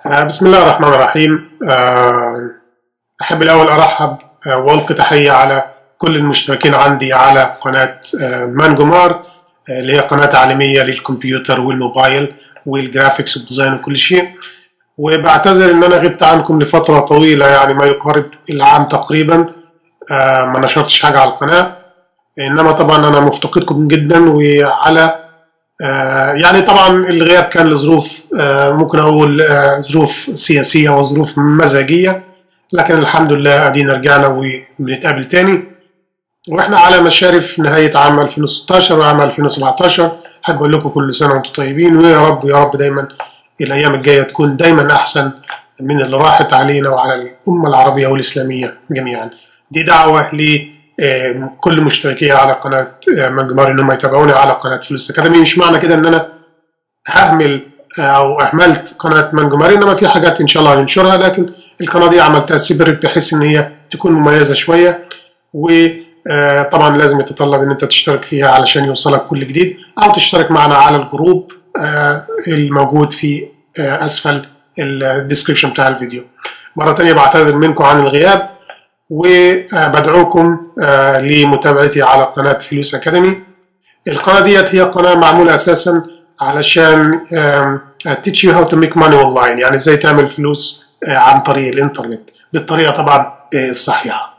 آه، بسم الله الرحمن الرحيم آه، أحب الأول أرحب آه، وألقي تحية على كل المشتركين عندي على قناة آه، مانجومار آه، اللي هي قناة تعليمية للكمبيوتر والموبايل والجرافيكس والديزاين وكل شيء وبعتذر إن أنا غبت عنكم لفترة طويلة يعني ما يقارب العام تقريبا آه، ما نشرتش حاجة على القناة إنما طبعا أنا مفتقدكم جدا وعلى آه، يعني طبعا الغياب كان لظروف آه، ممكن اقول آه، ظروف سياسيه وظروف مزاجيه لكن الحمد لله ادينا رجعنا وبنتقابل تاني واحنا على مشارف نهايه عام 2016 وعام 2017 احب اقول لكم كل سنه وانتم طيبين ويا رب يا رب دايما الايام الجايه تكون دايما احسن من اللي راحت علينا وعلى الامه العربيه والاسلاميه جميعا دي دعوه ل آه، كل مشتركي على قناه آه، مانجمار ان هم يتابعوني على قناه فلوس اكاديمي مش معنى كده ان انا ههمل آه، او اهملت قناه مانجمار انما في حاجات ان شاء الله هننشرها لكن القناه دي عملتها سيبريت بحيث ان هي تكون مميزه شويه وطبعا لازم يتطلب ان انت تشترك فيها علشان يوصلك كل جديد او تشترك معنا على الجروب آه، الموجود في آه، اسفل الديسكربشن بتاع الفيديو مره تانية بعتذر منكم عن الغياب وبدعوكم آه، لمتابعتي على قناة فلوس أكاديمي القناة ديت هي قناة معمولة أساسا علشان آم، teach you how to make money online يعني ازاي تعمل فلوس آه، عن طريق الإنترنت بالطريقة طبعا آه، الصحيحة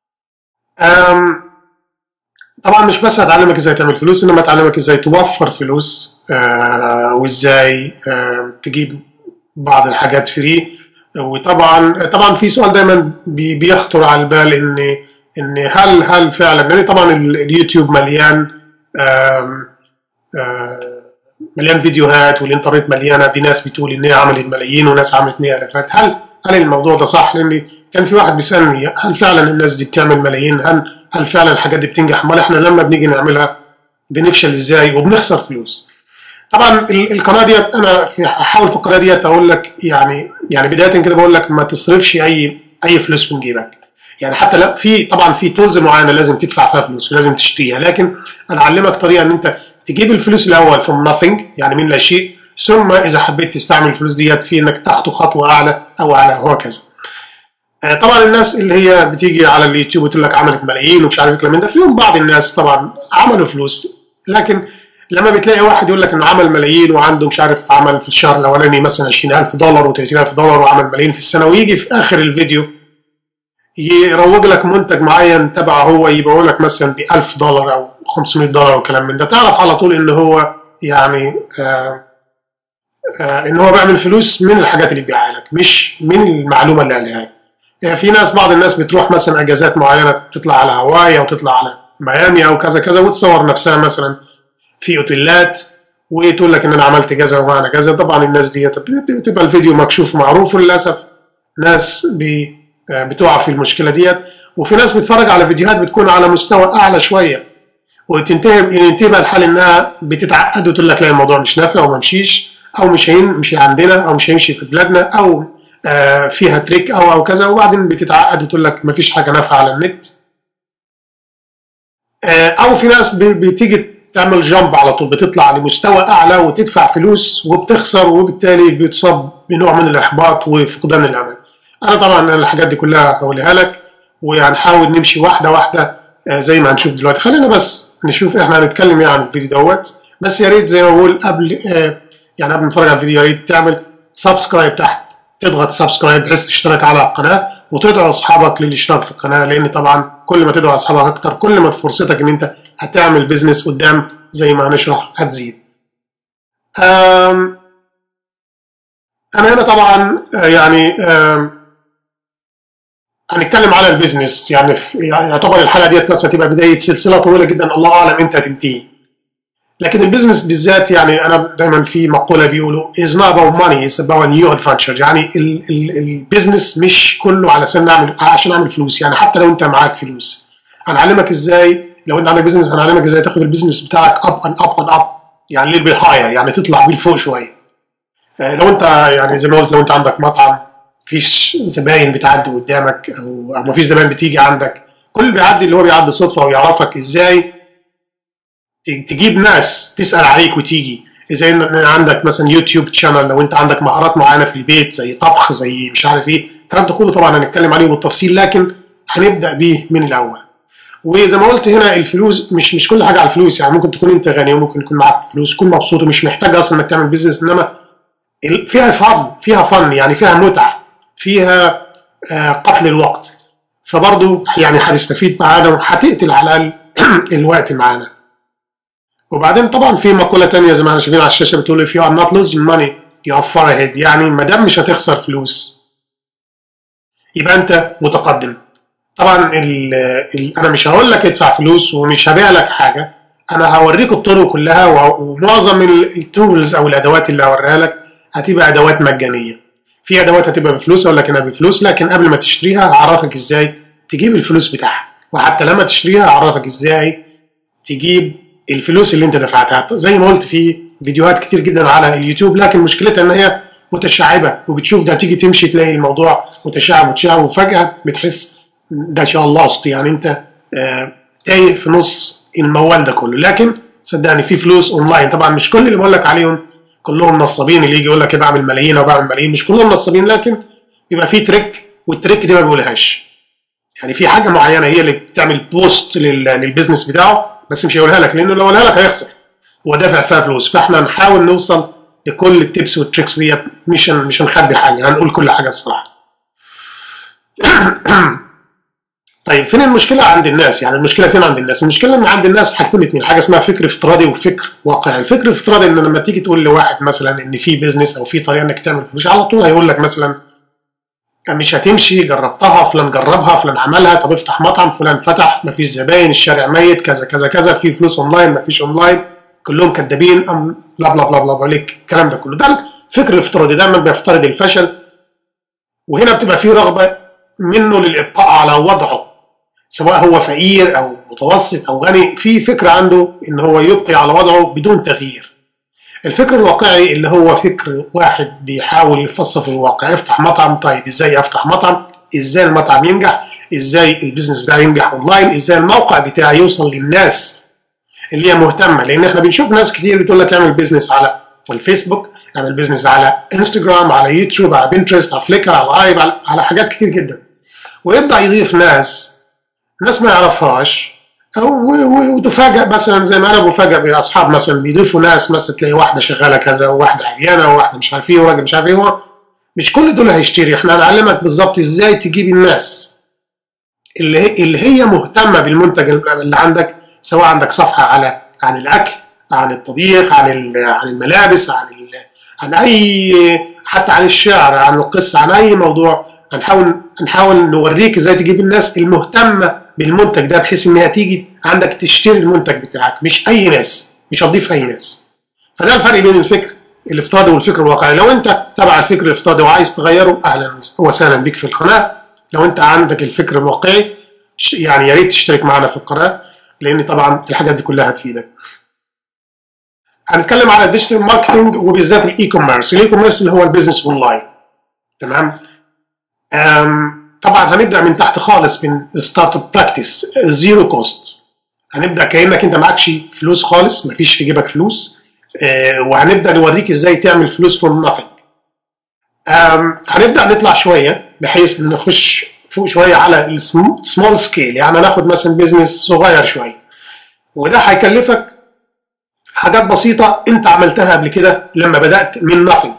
آم، طبعا مش بس هتعلمك ازاي تعمل فلوس انما هتعلمك ازاي توفر فلوس آه، وازاي آه، تجيب بعض الحاجات فري وطبعا طبعا في سؤال دايما بي- بيخطر على البال ان ان هل هل فعلا يعني طبعا ال- اليوتيوب مليان آم، آم، مليان فيديوهات والانترنت مليانه بناس بتقول ان هي عملت ملايين وناس عملت ان هي الافات هل هل الموضوع ده صح؟ لان كان في واحد بيسالني هل فعلا الناس دي بتعمل ملايين؟ هل هل فعلا الحاجات دي بتنجح؟ امال احنا لما بنيجي نعملها بنفشل ازاي وبنخسر فلوس؟ طبعا ال- القناه ديت انا في هحاول في القناه ديت اقول لك يعني يعني بدايه كده بقول لك ما تصرفش اي اي فلوس من جيبك يعني حتى لا في طبعا في تولز معينه لازم تدفع فيها فلوس ولازم تشتريها لكن انا اعلمك طريقه ان انت تجيب الفلوس الاول from nothing يعني من لا شيء ثم اذا حبيت تستعمل الفلوس ديت في انك تاخده خطوه اعلى او اعلى وهكذا آه، طبعا الناس اللي هي بتيجي على اليوتيوب وتقول لك عملت ملايين ومش عارف الكلام من ده فيهم بعض الناس طبعا عملوا فلوس لكن لما بتلاقي واحد يقول لك انه عمل ملايين وعنده مش عارف عمل في الشهر الاولاني مثلا 20000 دولار و30000 دولار وعمل ملايين في السنه ويجي في اخر الفيديو يروج لك منتج معين تبعه هو يبيعه لك مثلا ب 1000 دولار او 500 دولار وكلام من ده تعرف على طول ان هو يعني آه آه ان هو بيعمل فلوس من الحاجات اللي بيبيعها لك مش من المعلومه اللي قالها لك يعني في ناس بعض الناس بتروح مثلا اجازات معينه تطلع على هواي او تطلع على ميامي او كذا كذا وتصور نفسها مثلا في اوتيلات وتقول لك ان انا عملت كذا ومعنى كذا طبعا الناس دي بتبقى الفيديو مكشوف معروف وللاسف ناس بي آه، بتقع في المشكله ديت وفي ناس بتتفرج على فيديوهات بتكون على مستوى اعلى شويه وتنتهي ينتهي بقى الحال انها بتتعقد وتقول لك لا الموضوع مش نافع وما مشيش او مش هين مش عندنا او مش هيمشي في بلادنا او آه، فيها تريك او او كذا وبعدين بتتعقد وتقول لك ما فيش حاجه نافعه على النت آه، او في ناس ب- بتيجي تعمل جامب على طول بتطلع لمستوى اعلى وتدفع فلوس وبتخسر وبالتالي بتصاب بنوع من الاحباط وفقدان الامل. انا طبعا الحاجات دي كلها هقولها لك وهنحاول نمشي واحده واحده آه، زي ما هنشوف دلوقتي خلينا بس نشوف احنا هنتكلم يعني عن الفيديو دوت بس يا ريت زي ما بقول قبل آه، يعني قبل ما نتفرج على الفيديو يا ريت تعمل سبسكرايب تحت تضغط سبسكرايب بحيث تشترك على القناه وتدعو اصحابك للاشتراك في القناه لان طبعا كل ما تدعو اصحابك اكتر كل ما فرصتك ان انت هتعمل بيزنس قدام زي ما هنشرح هتزيد. أم، انا هنا طبعا آه، يعني أم، هنتكلم على البيزنس يعني, في يعني يعتبر الحلقه ديت مثلا تبقى بدايه سلسله طويله جدا الله اعلم امتى تنتهي. لكن البيزنس بالذات يعني انا دايما في مقوله بيقولوا is not about money it's about a new adventure يعني ال- ال- البيزنس مش كله علشان نعمل عشان اعمل فلوس يعني حتى لو انت معاك فلوس هنعلمك ازاي لو انت عندك بيزنس هنعلمك ازاي تاخد البيزنس بتاعك اب ان اب ان اب يعني ليه بالهاير يعني تطلع بيه لفوق شويه آه، لو انت يعني زي ما قلت لو انت عندك مطعم مفيش زباين بتعدي قدامك او او مفيش زباين بتيجي عندك كل اللي بيعدي اللي هو بيعدي صدفه ويعرفك ازاي ت- تجيب ناس تسال عليك وتيجي اذا ان عندك مثلا يوتيوب شانل لو انت عندك مهارات معينه في البيت زي طبخ زي مش عارف ايه الكلام ده كله طبعا هنتكلم عليه بالتفصيل لكن هنبدا بيه من الاول وزي ما قلت هنا الفلوس مش مش كل حاجه على الفلوس يعني ممكن تكون انت غني وممكن يكون معاك فلوس تكون مبسوط ومش محتاج اصلا انك تعمل بيزنس انما فيها فن فيها فن يعني فيها متعه فيها آه قتل الوقت فبرضه يعني هتستفيد معانا وهتقتل على الاقل الوقت معانا وبعدين طبعا في مقوله تانية زي ما احنا شايفين على الشاشه بتقول if you are not losing money you are far ahead يعني ما دام مش هتخسر فلوس يبقى انت متقدم طبعا ال ال انا مش هقول لك ادفع فلوس ومش هبيع لك حاجه انا هوريك الطرق كلها ومعظم التولز او الادوات اللي هوريها لك هتبقى ادوات مجانيه في ادوات هتبقى بفلوس اقول لك انها بفلوس لكن قبل ما تشتريها هعرفك ازاي تجيب الفلوس بتاعها وحتى لما تشتريها هعرفك ازاي تجيب الفلوس اللي انت دفعتها زي ما قلت في فيديوهات كتير جدا على اليوتيوب لكن مشكلتها ان هي متشعبه وبتشوف ده تيجي تمشي تلاقي الموضوع متشعب متشعب وفجاه بتحس ده شاء الله يعني انت آه تايه في نص الموال ده كله لكن صدقني في فلوس اونلاين طبعا مش كل اللي بقول لك عليهم كلهم نصابين اللي يجي يقول لك بعمل ملايين او بعمل ملايين مش كلهم نصابين لكن بيبقى في تريك والتريك دي ما بيقولهاش يعني في حاجه معينه هي اللي بتعمل بوست للبيزنس بتاعه بس مش هيقولها لك لانه لو قالها لك هيخسر هو دافع فيها فلوس فاحنا نحاول نوصل لكل التبس والتريكس ديت مش مش هنخبي حاجه هنقول كل حاجه بصراحه طيب فين المشكله عند الناس يعني المشكله فين عند الناس المشكله ان عند الناس حاجتين اتنين حاجه اسمها فكر افتراضي وفكر واقعي الفكر الافتراضي ان لما تيجي تقول لواحد مثلا ان في بيزنس او في طريقه انك تعمل فلوس على طول هيقول لك مثلا مش هتمشي جربتها فلان جربها فلان عملها طب افتح مطعم فلان فتح مفيش زباين الشارع ميت كذا كذا كذا في فلوس اونلاين مفيش اونلاين كلهم كدابين ام بلا بلا بلا بلا عليك الكلام ده كله ده الفكر الافتراضي دايما بيفترض الفشل وهنا بتبقى فيه رغبه منه للابقاء على وضعه سواء هو فقير او متوسط او غني في فكره عنده ان هو يبقي على وضعه بدون تغيير الفكر الواقعي اللي هو فكر واحد بيحاول يفصل في الواقع افتح مطعم طيب ازاي افتح مطعم ازاي المطعم ينجح ازاي البيزنس بتاعي ينجح اونلاين ازاي الموقع بتاعي يوصل للناس اللي هي مهتمه لان احنا بنشوف ناس كتير بتقول لك اعمل بيزنس على الفيسبوك اعمل بيزنس على انستجرام على يوتيوب على بنترست على فليكر على ايب على, على حاجات كتير جدا ويبدا يضيف ناس ناس ما يعرفهاش وتفاجئ مثلا زي ما انا بفاجئ باصحاب مثلا بيضيفوا ناس مثلا تلاقي واحده شغاله كذا وواحده عريانه وواحده مش عارف ايه وراجل مش عارف ايه مش كل دول هيشتري احنا هنعلمك بالظبط ازاي تجيب الناس اللي هي اللي هي مهتمه بالمنتج اللي عندك سواء عندك صفحه على عن الاكل عن الطبيخ عن عن الملابس عن عن اي حتى عن الشعر عن القصه عن اي موضوع هنحاول هنحاول نوريك ازاي تجيب الناس المهتمه بالمنتج ده بحيث انها تيجي عندك تشتري المنتج بتاعك مش اي ناس مش هتضيف اي ناس فده الفرق بين الفكر الافتراضي والفكر الواقعي لو انت تبع الفكر الافتراضي وعايز تغيره اهلا وسهلا بيك في القناه لو انت عندك الفكر الواقعي يعني يا ريت تشترك معنا في القناه لان طبعا الحاجات دي كلها هتفيدك هنتكلم على الديجيتال ماركتنج وبالذات الاي كوميرس الاي كوميرس اللي هو البيزنس اونلاين تمام طبعا هنبدا من تحت خالص من ستارت اب براكتس زيرو كوست هنبدا كانك انت معكش فلوس خالص مفيش في جيبك فلوس آه وهنبدا نوريك ازاي تعمل فلوس فور ناثينج هنبدا نطلع شويه بحيث نخش فوق شويه على السمول سكيل يعني ناخد مثلا بيزنس صغير شويه وده هيكلفك حاجات بسيطه انت عملتها قبل كده لما بدات من nothing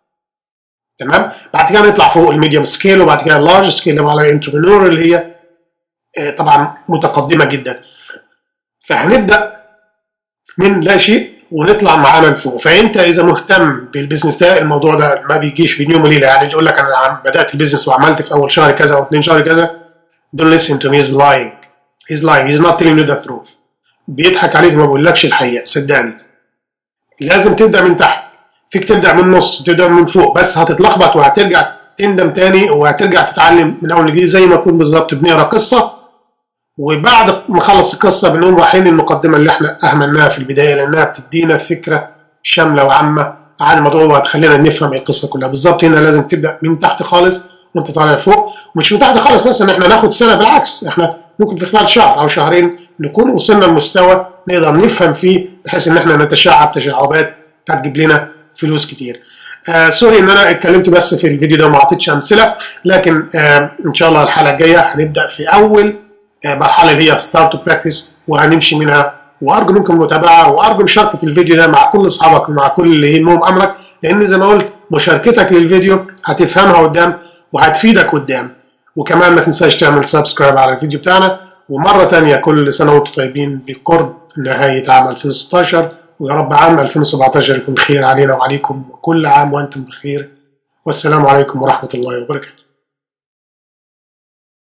تمام بعد كده نطلع فوق الميديوم سكيل وبعد كده اللارج سكيل اللي على انتربرنور اللي هي طبعا متقدمه جدا فهنبدا من لا شيء ونطلع معانا لفوق فانت اذا مهتم بالبيزنس ده الموضوع ده ما بيجيش بين يوم وليله يعني يقول لك انا بدات البيزنس وعملت في اول شهر كذا او اثنين شهر كذا don't listen to me he's lying he's lying he's not telling you the truth بيضحك عليك ما بيقولكش الحقيقه صدقني لازم تبدا من تحت فيك تبدا من النص تبدا من فوق بس هتتلخبط وهترجع تندم تاني وهترجع تتعلم من اول وجديد زي ما تكون بالظبط بنقرا قصه وبعد ما نخلص القصه بنقوم رايحين المقدمه اللي احنا اهملناها في البدايه لانها بتدينا فكره شامله وعامه عن الموضوع وهتخلينا نفهم القصه كلها بالظبط هنا لازم تبدا من تحت خالص وانت طالع فوق ومش من تحت خالص بس ان احنا ناخد سنه بالعكس احنا ممكن في خلال شهر او شهرين نكون وصلنا لمستوى نقدر نفهم فيه بحيث ان احنا نتشعب تشعبات هتجيب لنا فلوس كتير آه سوري ان انا اتكلمت بس في الفيديو ده وما اعطيتش امثله لكن آه ان شاء الله الحلقه الجايه هنبدا في اول آه مرحله اللي هي ستارت تو براكتس وهنمشي منها وارجو منكم المتابعه وارجو مشاركه الفيديو ده مع كل اصحابك ومع كل اللي يهمهم امرك لان زي ما قلت مشاركتك للفيديو هتفهمها قدام وهتفيدك قدام وكمان ما تنساش تعمل سبسكرايب على الفيديو بتاعنا ومره تانية كل سنه وانتم طيبين بقرب نهايه عام 2016 ويا رب عام 2017 يكون خير علينا وعليكم وكل عام وانتم بخير والسلام عليكم ورحمه الله وبركاته